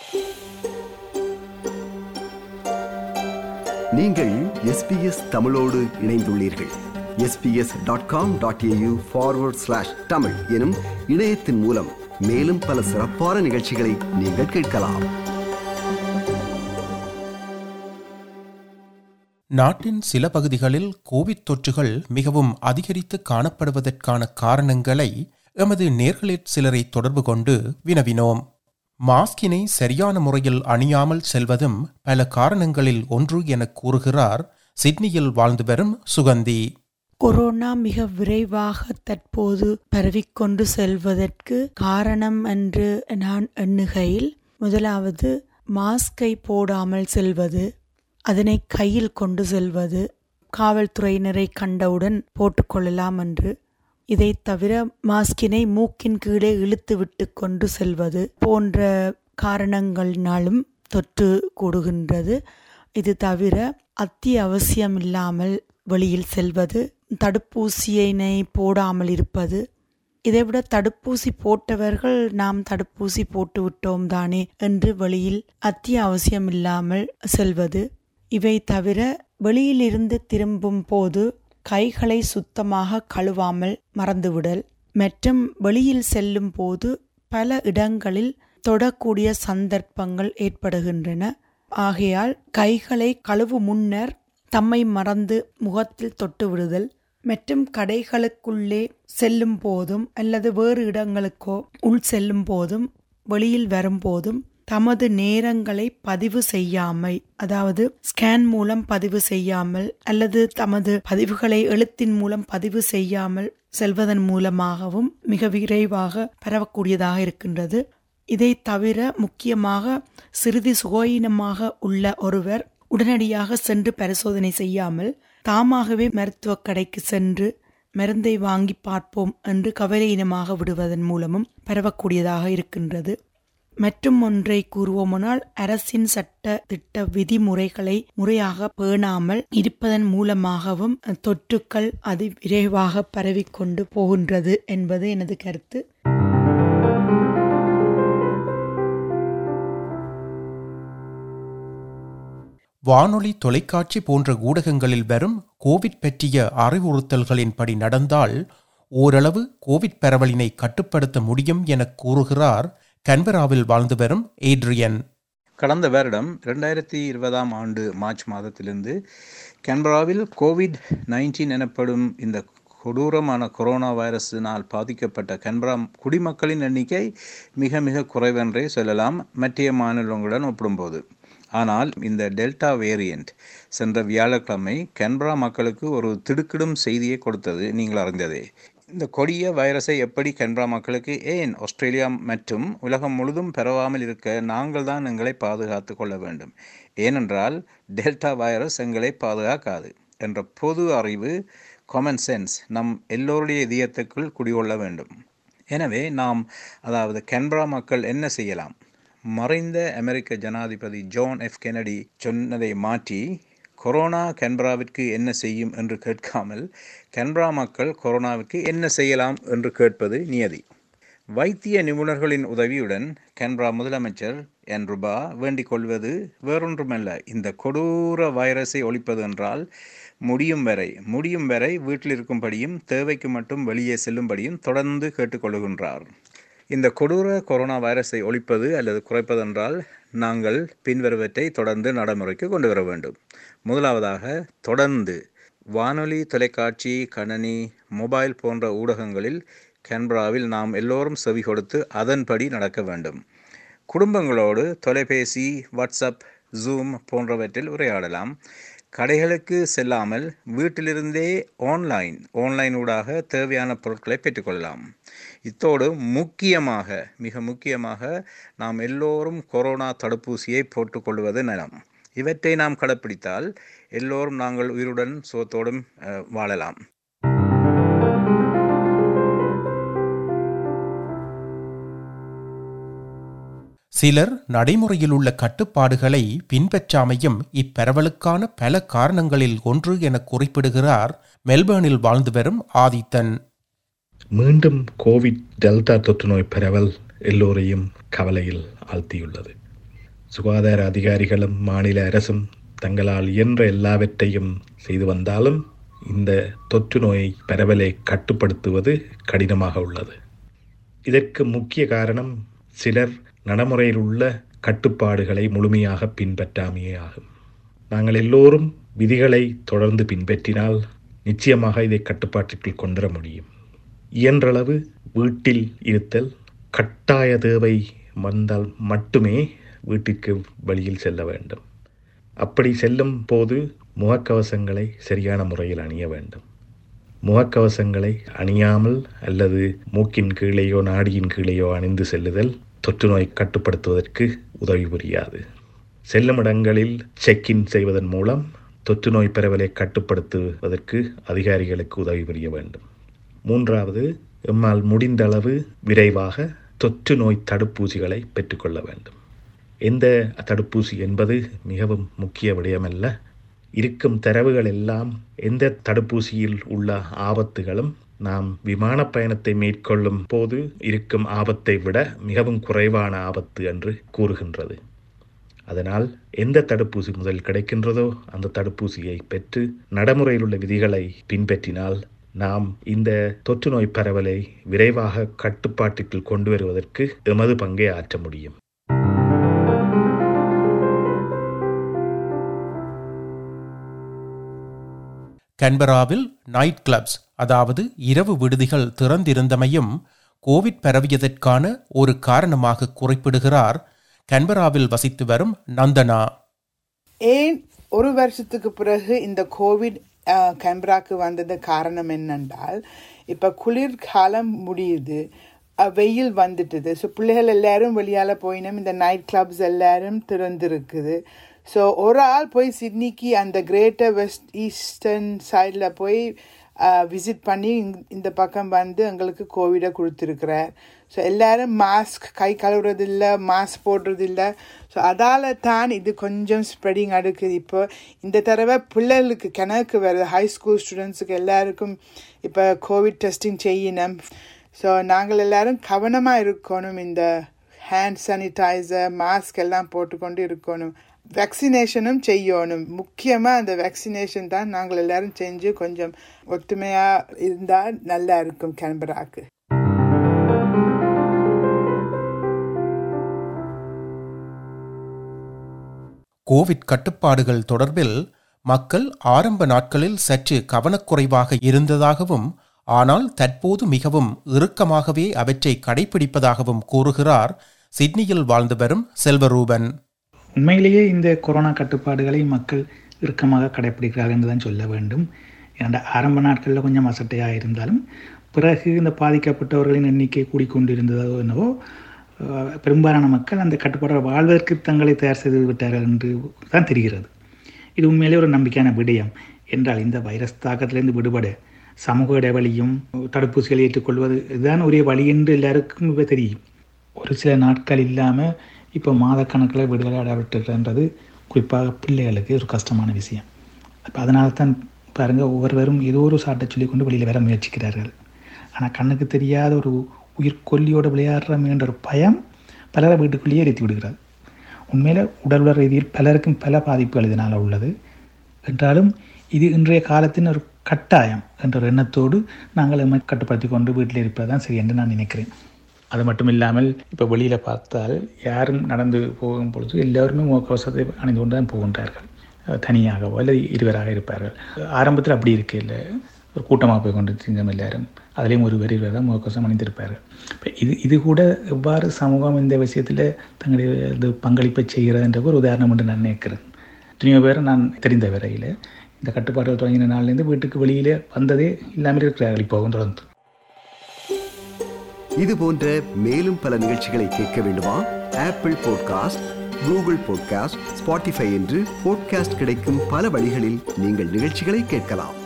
நீங்கள் எஸ்பிஎஸ் தமிழோடு இணைந்துள்ளீர்கள் SBS dot com dot AU forward slash Tamil எனும் இணையத்தின் மூலம் மேலும் பல சிறப்பான நிகழ்ச்சிகளை நீங்கள் கேட்கலாம் நாட்டின் சில பகுதிகளில் கோவிட் தொற்றுகள் மிகவும் அதிகரித்து காணப்படுவதற்கான காரணங்களை எமது நேர்களில் சிலரை தொடர்பு கொண்டு வினவினோம் மாஸ்கினை சரியான முறையில் அணியாமல் செல்வதும் பல காரணங்களில் ஒன்று என கூறுகிறார் சிட்னியில் வாழ்ந்து வரும் சுகந்தி கொரோனா மிக விரைவாக தற்போது பரவிக்கொண்டு செல்வதற்கு காரணம் என்று நான் எண்ணுகையில் முதலாவது மாஸ்கை போடாமல் செல்வது அதனை கையில் கொண்டு செல்வது காவல்துறையினரை கண்டவுடன் போட்டுக்கொள்ளலாம் என்று இதை தவிர மாஸ்கினை மூக்கின் கீழே இழுத்து விட்டு கொண்டு செல்வது போன்ற காரணங்களினாலும் தொற்று கூடுகின்றது இது தவிர அத்தியாவசியம் இல்லாமல் வெளியில் செல்வது தடுப்பூசியினை போடாமல் இருப்பது இதைவிட தடுப்பூசி போட்டவர்கள் நாம் தடுப்பூசி போட்டு விட்டோம் தானே என்று வெளியில் அத்தியாவசியம் இல்லாமல் செல்வது இவை தவிர வெளியிலிருந்து திரும்பும் போது கைகளை சுத்தமாக கழுவாமல் மறந்துவிடல் மற்றும் வெளியில் செல்லும் போது பல இடங்களில் தொடக்கூடிய சந்தர்ப்பங்கள் ஏற்படுகின்றன ஆகையால் கைகளை கழுவு முன்னர் தம்மை மறந்து முகத்தில் தொட்டு விடுதல் மற்றும் கடைகளுக்குள்ளே செல்லும் போதும் அல்லது வேறு இடங்களுக்கோ உள் செல்லும் போதும் வெளியில் வரும்போதும் தமது நேரங்களை பதிவு செய்யாமை அதாவது ஸ்கேன் மூலம் பதிவு செய்யாமல் அல்லது தமது பதிவுகளை எழுத்தின் மூலம் பதிவு செய்யாமல் செல்வதன் மூலமாகவும் மிக விரைவாக பரவக்கூடியதாக இருக்கின்றது இதை தவிர முக்கியமாக சிறிது சுகீனமாக உள்ள ஒருவர் உடனடியாக சென்று பரிசோதனை செய்யாமல் தாமாகவே மருத்துவ கடைக்கு சென்று மருந்தை வாங்கி பார்ப்போம் என்று கவலையினமாக விடுவதன் மூலமும் பரவக்கூடியதாக இருக்கின்றது மற்றும் ஒன்றை கூறுவோமானால் அரசின் சட்ட திட்ட விதிமுறைகளை முறையாக பேணாமல் இருப்பதன் மூலமாகவும் தொற்றுக்கள் அதி விரைவாக பரவிக்கொண்டு போகின்றது என்பது எனது கருத்து வானொலி தொலைக்காட்சி போன்ற ஊடகங்களில் வரும் கோவிட் பற்றிய அறிவுறுத்தல்களின்படி நடந்தால் ஓரளவு கோவிட் பரவலினை கட்டுப்படுத்த முடியும் என கூறுகிறார் கன்பராவில் வாழ்ந்து வரும் ஏட்ரியன் கடந்த வருடம் ரெண்டாயிரத்தி இருபதாம் ஆண்டு மார்ச் மாதத்திலிருந்து கேன்பராவில் கோவிட் நைன்டீன் எனப்படும் இந்த கொடூரமான கொரோனா வைரஸினால் பாதிக்கப்பட்ட கன்பரா குடிமக்களின் எண்ணிக்கை மிக மிக குறைவென்றே சொல்லலாம் மற்ற மாநிலங்களுடன் ஒப்பிடும்போது ஆனால் இந்த டெல்டா வேரியண்ட் சென்ற வியாழக்கிழமை கன்பரா மக்களுக்கு ஒரு திடுக்கிடும் செய்தியை கொடுத்தது நீங்கள் அறிந்ததே இந்த கொடிய வைரஸை எப்படி கன்பரா மக்களுக்கு ஏன் ஆஸ்திரேலியா மற்றும் உலகம் முழுதும் பரவாமல் இருக்க நாங்கள் தான் எங்களை பாதுகாத்து கொள்ள வேண்டும் ஏனென்றால் டெல்டா வைரஸ் எங்களை பாதுகாக்காது என்ற பொது அறிவு காமன் சென்ஸ் நம் எல்லோருடைய இதயத்துக்குள் குடிகொள்ள வேண்டும் எனவே நாம் அதாவது கன்பரா மக்கள் என்ன செய்யலாம் மறைந்த அமெரிக்க ஜனாதிபதி ஜான் எஃப் கெனடி சொன்னதை மாற்றி கொரோனா கன்பராவிற்கு என்ன செய்யும் என்று கேட்காமல் கன்பரா மக்கள் கொரோனாவுக்கு என்ன செய்யலாம் என்று கேட்பது நியதி வைத்திய நிபுணர்களின் உதவியுடன் கன்பரா முதலமைச்சர் என் ரூபா வேண்டிக் கொள்வது வேறொன்றுமல்ல இந்த கொடூர வைரஸை ஒழிப்பது என்றால் முடியும் வரை முடியும் வரை வீட்டில் இருக்கும்படியும் தேவைக்கு மட்டும் வெளியே செல்லும்படியும் தொடர்ந்து கேட்டுக்கொள்கின்றார் இந்த கொடூர கொரோனா வைரஸை ஒழிப்பது அல்லது குறைப்பதென்றால் நாங்கள் பின்வருவற்றை தொடர்ந்து நடைமுறைக்கு கொண்டு வர வேண்டும் முதலாவதாக தொடர்ந்து வானொலி தொலைக்காட்சி கணனி மொபைல் போன்ற ஊடகங்களில் கேன்பராவில் நாம் எல்லோரும் செவி கொடுத்து அதன்படி நடக்க வேண்டும் குடும்பங்களோடு தொலைபேசி வாட்ஸ்அப் ஜூம் போன்றவற்றில் உரையாடலாம் கடைகளுக்கு செல்லாமல் வீட்டிலிருந்தே ஆன்லைன் ஆன்லைன் ஊடாக தேவையான பொருட்களை பெற்றுக்கொள்ளலாம் இத்தோடு முக்கியமாக மிக முக்கியமாக நாம் எல்லோரும் கொரோனா தடுப்பூசியை போட்டுக்கொள்வது நலம் இவற்றை நாம் கடைப்பிடித்தால் எல்லோரும் நாங்கள் உயிருடன் சுகத்தோடும் வாழலாம் சிலர் நடைமுறையில் உள்ள கட்டுப்பாடுகளை பின்பற்றாமையும் இப்பரவலுக்கான பல காரணங்களில் ஒன்று என குறிப்பிடுகிறார் மெல்பர்னில் வாழ்ந்து வரும் ஆதித்தன் மீண்டும் கோவிட் டெல்டா தொற்று நோய் பரவல் எல்லோரையும் கவலையில் ஆழ்த்தியுள்ளது சுகாதார அதிகாரிகளும் மாநில அரசும் தங்களால் இயன்ற எல்லாவற்றையும் செய்து வந்தாலும் இந்த தொற்று நோயை பரவலை கட்டுப்படுத்துவது கடினமாக உள்ளது இதற்கு முக்கிய காரணம் சிலர் நடைமுறையில் உள்ள கட்டுப்பாடுகளை முழுமையாக பின்பற்றாமையே ஆகும் நாங்கள் எல்லோரும் விதிகளை தொடர்ந்து பின்பற்றினால் நிச்சயமாக இதை கட்டுப்பாட்டிற்குள் கொண்டுவர முடியும் இயன்றளவு வீட்டில் இருத்தல் கட்டாய தேவை வந்தால் மட்டுமே வீட்டிற்கு வெளியில் செல்ல வேண்டும் அப்படி செல்லும் போது முகக்கவசங்களை சரியான முறையில் அணிய வேண்டும் முகக்கவசங்களை அணியாமல் அல்லது மூக்கின் கீழேயோ நாடியின் கீழேயோ அணிந்து செல்லுதல் தொற்று நோய் கட்டுப்படுத்துவதற்கு உதவி புரியாது செல்லும் இடங்களில் செக்-இன் செய்வதன் மூலம் தொற்று நோய் பரவலை கட்டுப்படுத்துவதற்கு அதிகாரிகளுக்கு உதவி புரிய வேண்டும் மூன்றாவது எம்மால் முடிந்த அளவு விரைவாக தொற்று நோய் தடுப்பூசிகளை பெற்றுக்கொள்ள வேண்டும் எந்த தடுப்பூசி என்பது மிகவும் முக்கிய விடயமல்ல இருக்கும் தரவுகள் எல்லாம் எந்த தடுப்பூசியில் உள்ள ஆபத்துகளும் நாம் விமான பயணத்தை மேற்கொள்ளும் போது இருக்கும் ஆபத்தை விட மிகவும் குறைவான ஆபத்து என்று கூறுகின்றது அதனால் எந்த தடுப்பூசி முதல் கிடைக்கின்றதோ அந்த தடுப்பூசியை பெற்று நடைமுறையில் உள்ள விதிகளை பின்பற்றினால் நாம் இந்த தொற்று நோய் பரவலை விரைவாக கட்டுப்பாட்டிற்குள் கொண்டு வருவதற்கு எமது பங்கை ஆற்ற முடியும் கன்பராவில் நைட் கிளப்ஸ் அதாவது இரவு விடுதிகள் திறந்திருந்தமையும் கோவிட் பரவியதற்கான ஒரு காரணமாக குறிப்பிடுகிறார் கன்பராவில் வசித்து வரும் நந்தனா ஏன் ஒரு வருஷத்துக்கு பிறகு இந்த கோவிட் கேம்பராக்கு வந்தது காரணம் என்னென்றால் இப்போ குளிர்காலம் முடியுது அஹ், வெயில் வந்துட்டுது ஸோ பிள்ளைகள் எல்லாரும் வெளியால் போயினோம் இந்த நைட் கிளப்ஸ் எல்லாரும் திறந்திருக்குது ஸோ ஒரு ஆள் போய் சிட்னிக்கு அந்த கிரேட்டர் வெஸ்ட் ஈஸ்டர்ன் சைடில் போய் விசிட் பண்ணி இங்க- இந்த பக்கம் வந்து எங்களுக்கு கோவிடை கொடுத்துருக்குறார் ஸோ எல்லாரும் மாஸ்க் கை கழுவுறது இல்லை மாஸ்க் போடுறது இல்லை ஸோ அதால் தான் இது கொஞ்சம் ஸ்ப்ரெடிங் அடுக்குது இப்போ இந்த தடவை பிள்ளைகளுக்கு கணக்கு வருது ஹை ஸ்கூல் ஸ்டூடெண்ட்ஸுக்கு எல்லாருக்கும் இப்போ கோவிட் டெஸ்டிங் செய்யணும் ஸோ நாங்கள் எல்லாரும் கவனமாக இருக்கணும் இந்த ஹேண்ட் சானிடைசர் மாஸ்க் எல்லாம் போட்டுக்கொண்டு இருக்கணும் வேக்சினேஷனும் செய்யணும் முக்கியமாக அந்த வேக்சினேஷன் தான் நாங்கள் எல்லாரும் செஞ்சு கொஞ்சம் ஒத்துமையாக இருந்தால் நல்லா இருக்கும் கேன்பராக்கு கோவிட் கட்டுப்பாடுகள் தொடர்பில் மக்கள் ஆரம்ப நாட்களில் சற்று கவனக்குறைவாக இருந்ததாகவும் ஆனால் தற்போது மிகவும் இறுக்கமாகவே அவற்றை கடைபிடிப்பதாகவும் கூறுகிறார் சிட்னியில் வாழ்ந்து வரும் செல்வரூபன் உண்மையிலேயே இந்த கொரோனா கட்டுப்பாடுகளை மக்கள் இறுக்கமாக கடைப்பிடிக்கிறார்கள் என்று தான் சொல்ல வேண்டும் ஏன்னா ஆரம்ப நாட்களில் கொஞ்சம் அசட்டையாக இருந்தாலும் பிறகு இந்த பாதிக்கப்பட்டவர்களின் எண்ணிக்கை கூடிக்கொண்டிருந்ததோ என்னவோ அஹ், பெரும்பாலான மக்கள் அந்த கட்டுப்பாடுகள் வாழ்வதற்கு தங்களை தயார் செய்து விட்டார்கள் என்று தான் தெரிகிறது இது உண்மையிலே ஒரு நம்பிக்கையான விடயம் என்றால் இந்த வைரஸ் தாக்கத்திலிருந்து விடுபட சமூக இடைவெளியும் தடுப்பூசிகளை ஏற்றுக்கொள்வது இதுதான் ஒரே வழி என்று எல்லாருக்கும் இப்போ தெரியும் ஒரு சில நாட்கள் இல்லாமல் இப்போ மாதக்கணக்கில் விடுதலை அடைவிட்டுன்றது குறிப்பாக பிள்ளைகளுக்கு ஒரு கஷ்டமான விஷயம் அப்போ அதனால தான் பாருங்கள் ஒவ்வொருவரும் ஏதோ ஒரு சாட்டை சொல்லி கொண்டு வெளியில் வர முயற்சிக்கிறார்கள் ஆனால் கண்ணுக்கு தெரியாத ஒரு உயிர் கொல்லியோடு விளையாடுறோம் ஒரு பயம் பலரை வீட்டுக்குள்ளேயே எரித்து விடுகிறது உண்மையில் உடல் உள்ள ரீதியில் பலருக்கும் பல பாதிப்புகள் இதனால் உள்ளது என்றாலும் இது இன்றைய காலத்தின் ஒரு கட்டாயம் என்ற ஒரு எண்ணத்தோடு நாங்கள் எம்மை கட்டுப்படுத்தி கொண்டு வீட்டில் இருப்பது தான் சரி என்று நான் நினைக்கிறேன் அது மட்டும் இல்லாமல் இப்போ வெளியில் பார்த்தால் யாரும் நடந்து போகும் பொழுது எல்லோருமே முகக்கவசத்தை அணிந்து கொண்டு தான் போகின்றார்கள் அஹ் தனியாகவோ அல்லது இருவராக இருப்பார்கள் ஆரம்பத்தில் அப்படி இருக்கு இல்லை ஒரு கூட்டமாக போய் கொண்டு செஞ்சோம் எல்லாரும் அதுலேயும் ஒரு இருவர் தான் முகக்கவசம் அணிந்திருப்பார்கள் இப்போ இது இது கூட எவ்வாறு சமூகம் இந்த விஷயத்தில் தங்களுடைய இது பங்களிப்பை செய்கிறதுன்ற ஒரு உதாரணம் என்று நான் நினைக்கிறேன் எத்தனையோ பேர் நான் தெரிந்த வரையில் இந்த கட்டுப்பாடுகள் தொடங்கின நாள்லேருந்து வீட்டுக்கு வெளியிலே வந்ததே இல்லாமல் இருக்கிறார்கள் இப்போவும் தொடர்ந்து இது போன்ற மேலும் பல நிகழ்ச்சிகளை கேட்க வேண்டுமா Apple podcast Google podcast Spotify என்று பாட்காஸ்ட் கிடைக்கும் பல வழிகளில் நீங்கள் நிகழ்ச்சிகளை கேட்கலாம்